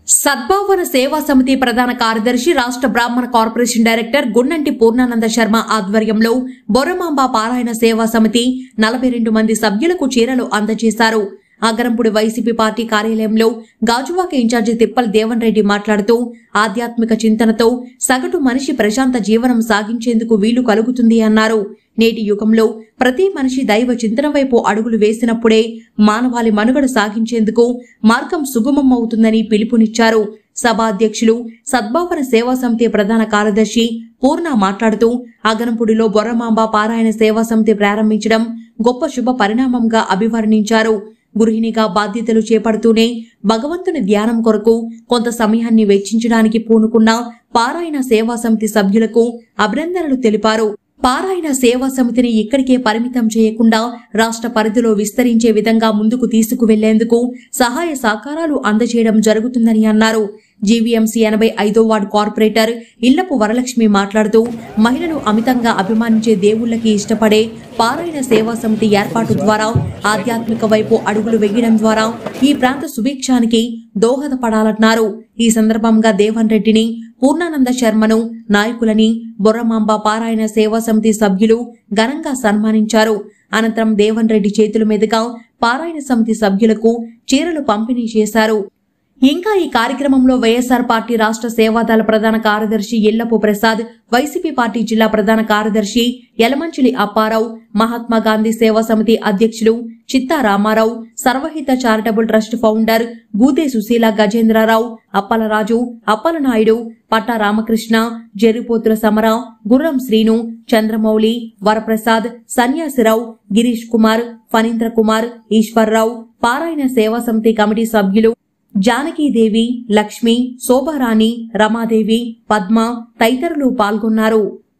సద్భావన సేవా సమితి ప్రధాన కార్యదర్శి రాష్ట్ర బ్రాహ్మణ కార్పొరేషన్ డైరెక్టర్ గున్నంటి పూర్ణానంద శర్మ ఆధ్వర్యంలో బొర్రమాంబ పారాయణ సేవా సమితి నలభై రెండు మంది సభ్యులకు చీరలు అందజేశారు అగరంపుడి వైసీపీ పార్టీ కార్యాలయంలో గాజువాక ఇన్ఛార్జి తిప్పల్ దేవన్ రెడ్డి మాట్లాడుతూ ఆధ్యాత్మిక చింతనతో సగటు మనిషి ప్రశాంత జీవనం సాగించేందుకు వీలు కలుగుతుంది అన్నారు నేటి యుగంలో ప్రతి మనిషి దైవ చింతన వైపు అడుగులు వేసినప్పుడే మానవాళి మనుగడ సాగించేందుకు మార్గం సుగమం అవుతుందని పిలుపునిచ్చారు సభాధ్యక్షులు సద్భావన సేవా సమితి ప్రధాన కార్యదర్శి పూర్ణ మాట్లాడుతూ అగనంపుడిలో బొర్రమాంబ పారాయణ సేవా సమితి ప్రారంభించడం గొప్ప శుభ పరిణామంగా అభివర్ణించారు గృహిణిగా బాధ్యతలు చేపడుతూనే భగవంతుని ధ్యానం కొరకు కొంత సమయాన్ని వెచ్చించడానికి పూనుకున్న పారాయణ సేవా సమితి సభ్యులకు అభినందనలు తెలిపారు పారాయణ సేవా సమితిని ఇక్కడికే పరిమితం చేయకుండా రాష్ట్ర పరిధిలో విస్తరించే విధంగా ముందుకు తీసుకువెళ్లేందుకు సహాయ సహకారాలు అందజేయడం జరుగుతుందని అన్నారు జీవీఎంసీ ఎనభై ఐదో వార్డు కార్పొరేటర్ ఇల్లపు వరలక్ష్మి మాట్లాడుతూ మహిళలు అమితంగా అభిమానించే దేవుళ్లకి ఇష్టపడే పారాయణ సేవా సమితి ఏర్పాటు ద్వారా ఆధ్యాత్మిక వైపు అడుగులు వేయడం ద్వారా ఈ ప్రాంత సుభిక్షానికి దోహదపడాలన్నారు ఈ సందర్భంగా దేవన్ రెడ్డిని పూర్ణానంద శర్మను నాయకులని బొర్రమాంబ పారాయణ సేవా సమితి సభ్యులు ఘనంగా సన్మానించారు అనంతరం దేవన్ రెడ్డి చేతుల మీదుగా పారాయణ సమితి సభ్యులకు చీరలు పంపిణీ చేశారు ఇంకా ఈ కార్యక్రమంలో వైఎస్ఆర్ పార్టీ రాష్ట్ర సేవాదళ ప్రధాన కార్యదర్శి ఎల్లపు ప్రసాద్ వైసీపీ పార్టీ జిల్లా ప్రధాన కార్యదర్శి యలమంచిలి అప్పారావు మహాత్మా గాంధీ సేవా సమితి అధ్యక్షులు Chitta Ramarao Sarvahita charitable trust founder Goothe Sushila Gajendrarao Appalaraju Appalanaidu Patta Ramakrishna Jerripothula Samara Gurram Srinu Chandramouli Varaprasad Sanyasi Rao Girish Kumar Phanindra Kumar Eswar Rao పారాయణ సేవా సమితి కమిటీ సభ్యులు జానకీదేవి లక్ష్మి శోభారాణి రమాదేవి పద్మ తదితరులు పాల్గొన్నారు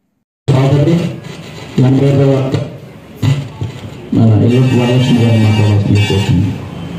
కాబట్టి ఎనభై తర్వాత మన ఎల్లుపు వరలక్ష్మి గారు మాట్లాడాల్సింది కోరుతున్నాను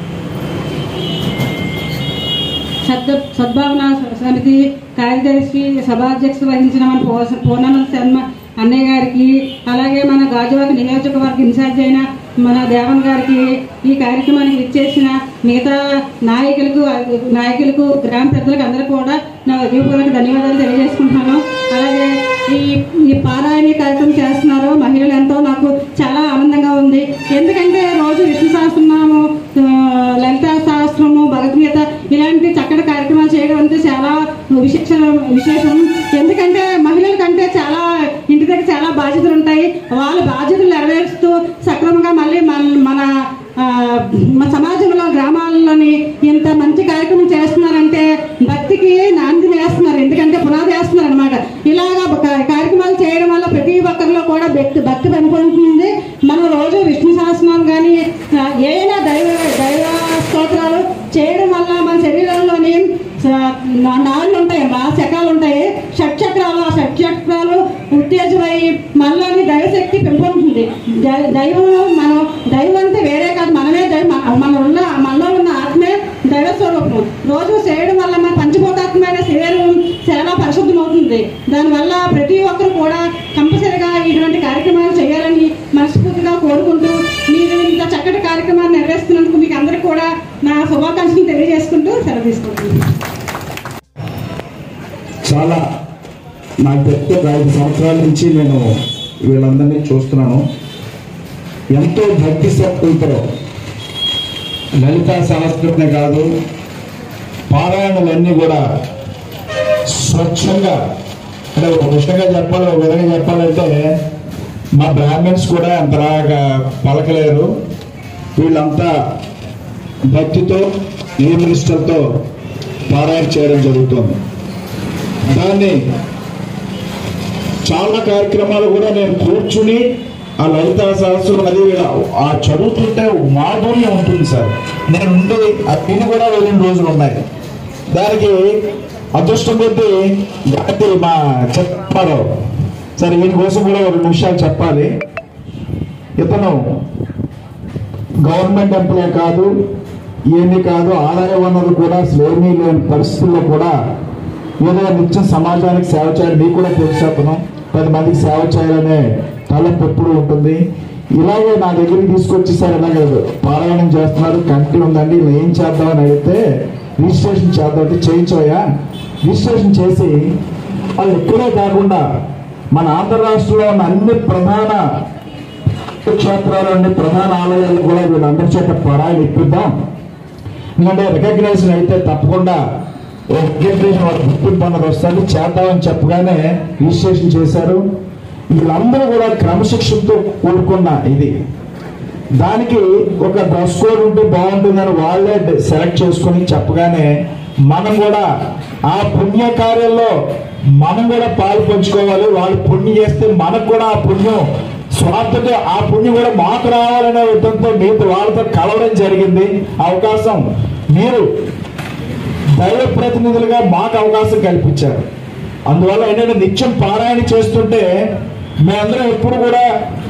సద్ సద్భావన సమితి కార్యదర్శి సభాధ్యక్షత వహించిన మన పూ- పూర్ణానంద శర్మ అన్నయ్య గారికి అలాగే మన గాజువాక నియోజకవర్గ ఇన్ఛార్జ్ అయిన మన దేవన్ గారికి ఈ కార్యక్రమానికి ఇచ్చేసిన మిగతా నాయకులకు నాయకులకు గ్రామ పెద్దలకు అందరికీ కూడా నా హృదయపూర్వక ధన్యవాదాలు తెలియజేసుకుంటున్నాను అలాగే ఈ ఈ పారాయణ కార్యక్రమం చేస్తున్నారు మహిళలు ఎంతో నాకు చాలా ఆనందంగా ఉంది ఎందుకంటే రోజు విష్ణు సహస్రనామము ఆ, లలితా సహస్రము భగవద్గీత ఇలాంటి చక్కటి కార్యక్రమాలు చేయడం అంటే చాలా విశేష విశేషం ఎందుకంటే మహిళల కంటే చాలా ఇంటి దగ్గర చాలా బాధ్యతలు ఉంటాయి వాళ్ళ బాధ్యతలు నెరవేరుస్తూ సక్రమంగా మళ్ళీ మన మన ఆ, మన సమాజంలో గ్రామాల్లోని ఇంత మంచి కార్యక్రమం చేస్తున్నారంటే భక్తికి నాంది వేస్తున్నారు ఎందుకంటే పునాది వేస్తున్నారు అనమాట ఇలాగా క- కార్యక్రమాలు చేయడం వల్ల ప్రతి ఒక్కరిలో కూడా భక్తి భక్తి పెంపొందుతుంది మనం రోజు విష్ణు సహస్రనామం కానీ ఆ, ఏదైనా దైవ దైవ స్తోత్రాలు చేయడం వల్ల మన శరీరంలోని స- నా- నాళ్ళు ఉంటాయి మా శకాలు ఉంటాయి షట్చక్రాలు ఆ షట్చక్రాలు ఉత్తేజమై మనలోని దైవశక్తి పెంపొందుతుంది దై- దైవం మనం దైవం అంటే వేరే కాదు మనమే దైవం మన- మన ఉన్న మనలో ఉన్న ఆత్మే దైవ స్వరూపం రోజు చేయడం వల్ల మన పంచభూతాత్మైన శరీరం చాలా పరిశుద్ధమవుతుంది దానివల్ల ప్రతి ఒక్కరు కూడా కంపల్సరిగా ఇటువంటి కార్యక్రమాలు చేయాలని మనస్ఫూర్తిగా కోరుకుంటూ మీరు ఇంత చక్కటి కార్యక్రమాన్ని నిర్వహిస్తున్నందుకు మీకు అందరికీ కూడా నా శుభాకాంక్షలు తెలియజేసుకుంటూ సెలవు తీసుకుంటున్నాను చాలా నాకు తెలిసి ఒక ఐదు సంవత్సరాల నుంచి నేను వీళ్ళందరినీ చూస్తున్నాను ఎంతో భక్తి శక్తులతో లలితా సహస్రమే కాదు పారాయణలన్నీ కూడా స్వచ్ఛంగా అంటే ఒక విషయంగా చెప్పాలి ఒక విధంగా చెప్పాలంటే మా బ్రాహ్మణ్స్ కూడా అంతలాగా పలకలేరు వీళ్ళంతా భక్తితో నియమనిష్టలతో పారాయణ చేయడం జరుగుతుంది దాన్ని చాలా కార్యక్రమాలు కూడా నేను కూర్చుని ఆ లలిత సహస్రం అది వీళ్ళ- ఆ చదువుతుంటే మాధుర్యం ఉంటుంది సార్ నేను ఉండి అది కూడా వెళ్ళిన రోజులు ఉన్నాయి దానికి అదృష్టం కొద్దీ గాయత్రి మా చెప్పారు సరే వీటి కోసం కూడా ఒక రెండు విషయాలు చెప్పాలి ఇతను గవర్నమెంట్ ఎంప్లాయ్ కాదు ఏమీ కాదు ఆదాయ వనరు కూడా అసలు ఏమీ లేని పరిస్థితుల్లో కూడా ఏదో నిత్యం సమాజానికి సేవ చేయాలి మీకు కూడా తెలుసు అతను పది మందికి సేవ చేయాలనే తలంపు ఎప్పుడు ఉంటుంది ఇలాగే నా దగ్గరికి తీసుకొచ్చి సార్ ఇలాగే పారాయణం చేస్తున్నారు కంటి ఉందండి ఇలా ఏం చేద్దామని అడిగితే రిజిస్ట్రేషన్ చేద్దామంటే చేయించవయ్యా రిజిస్ట్రేషన్ చేసి వాళ్ళు ఇక్కడే కాకుండా మన ఆంధ్ర రాష్ట్రంలో ఉన్న అన్ని ప్రధాన క్షేత్రాలు ప్రధాన ఆలయాలు కూడా వీళ్ళందరి చేత పరాయిలు ఇప్పిద్దాం ఎందుకంటే రికగ్నైజేషన్ అయితే తప్పకుండా రికగ్నైజేషన్ వాళ్ళ గుర్తింపు అన్నది వస్తుంది చేద్దామని చెప్పగానే రిజిస్ట్రేషన్ చేశారు వీళ్ళందరూ కూడా క్రమశిక్షణతో కూడుకున్న ఇది దానికి ఒక డ్రెస్ కోడ్ ఉంటే బాగుంటుందని వాళ్ళే సెలెక్ట్ చేసుకుని చెప్పగానే మనం కూడా ఆ పుణ్య కార్యంలో మనం కూడా పాలు పంచుకోవాలి వాళ్ళు పుణ్యం చేస్తే మనకు కూడా ఆ పుణ్యం స్వార్థతో ఆ పుణ్యం కూడా మాకు రావాలనే ఉద్దంతో మీతో వాళ్ళతో కలవడం జరిగింది ఆ అవకాశం మీరు దైవ ప్రతినిధులుగా మాకు అవకాశం కల్పించారు అందువల్ల ఏంటంటే నిత్యం పారాయణ చేస్తుంటే మేమందరం ఎప్పుడు కూడా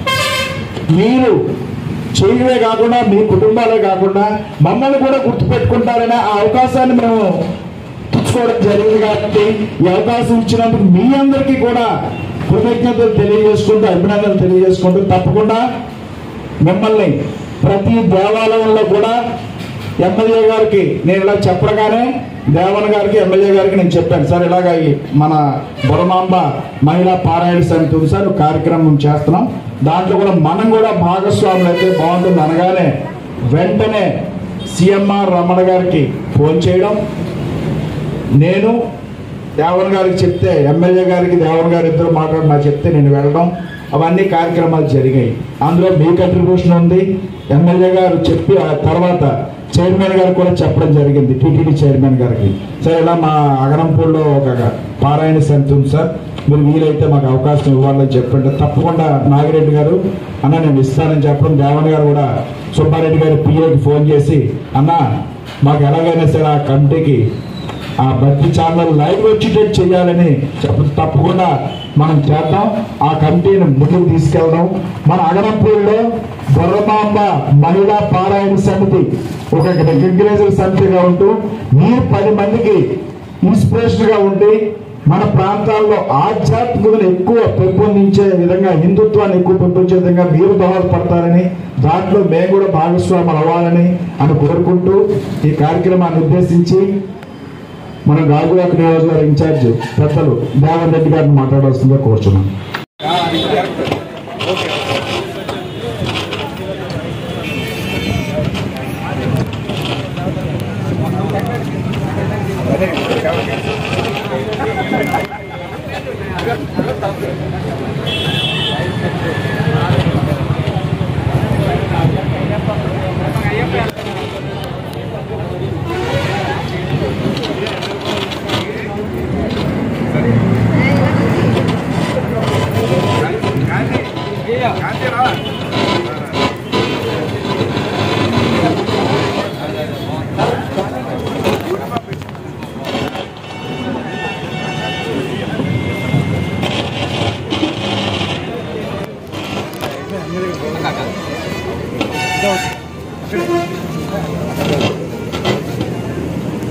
మీరు చేయడమే కాకుండా మీ కుటుంబాలే కాకుండా మమ్మల్ని కూడా గుర్తుపెట్టుకుంటారనే ఆ అవకాశాన్ని మేము పుచ్చుకోవడం జరిగింది కాబట్టి ఈ అవకాశం ఇచ్చినందుకు మీ అందరికీ కూడా కృతజ్ఞతలు తెలియజేసుకుంటూ అభినందనలు తెలియజేసుకుంటూ తప్పకుండా మిమ్మల్ని ప్రతి దేవాలయంలో కూడా ఎమ్మెల్యే గారికి నేను ఇలా చెప్పగానే దేవన్ గారికి ఎమ్మెల్యే గారికి నేను చెప్పాను సార్ ఇలాగ ఈ మన బొరమాంబ మహిళా పారాయణ సమితి ఉంది సార్ ఒక కార్యక్రమం చేస్తున్నాం దాంట్లో కూడా మనం కూడా భాగస్వాములు అయితే బాగుంటుంది అనగానే వెంటనే సిఎంఆర్ రమణ గారికి ఫోన్ చేయడం నేను దేవన్ గారికి చెప్తే ఎమ్మెల్యే గారికి దేవన్ గారు ఇద్దరు మాట్లాడి నాకు చెప్తే నేను వెళ్ళడం అవన్నీ కార్యక్రమాలు జరిగాయి అందులో మీ కంట్రిబ్యూషన్ ఉంది ఎమ్మెల్యే గారు చెప్పి ఆ తర్వాత చైర్మన్ గారు కూడా చెప్పడం జరిగింది టీటీడీ చైర్మన్ గారికి సార్ ఇలా మా అగరంపూడిలో ఒక పారాయణ సమితి ఉంది సార్ మీరు వీలైతే మాకు అవకాశం ఇవ్వాలని చెప్పండి తప్పకుండా నాగిరెడ్డి గారు అన్న నేను ఇస్తానని చెప్పడం దేవన్ గారు కూడా సుబ్బారెడ్డి గారు పిఏకి ఫోన్ చేసి అన్న మాకు ఎలాగైనా సరే ఆ కమిటీకి ఆ భక్తి ఛానల్ లైవ్ వచ్చేటట్టు చేయాలని చెప్ప తప్పకుండా మనం చేద్దాం ఆ కమిటీని ముందుకు తీసుకెళ్దాం మన అగరంపూడిలో బొర్రమాంబ మహిళా పారాయణ సమితి ఒక రికగ్నైజర్ సమితిగా ఉంటూ మీరు పది మందికి ఇన్స్పిరేషన్ గా ఉండి మన ప్రాంతాల్లో ఆధ్యాత్మికతను ఎక్కువ పెంపొందించే విధంగా హిందుత్వాన్ని ఎక్కువ పెంపొందించే విధంగా మీరు దోహదపడతారని దాంట్లో మేము కూడా భాగస్వాములు అవ్వాలని అని కోరుకుంటూ ఈ కార్యక్రమాన్ని ఉద్దేశించి మన గాజువాక నియోజకవర్గ ఇన్ఛార్జ్ పెద్దలు దేవన్ రెడ్డి గారిని మాట్లాడాల్సిందిగా కోరుచున్నాను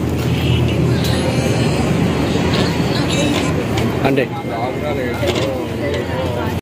అంటే ఆంధ్ర రేడియో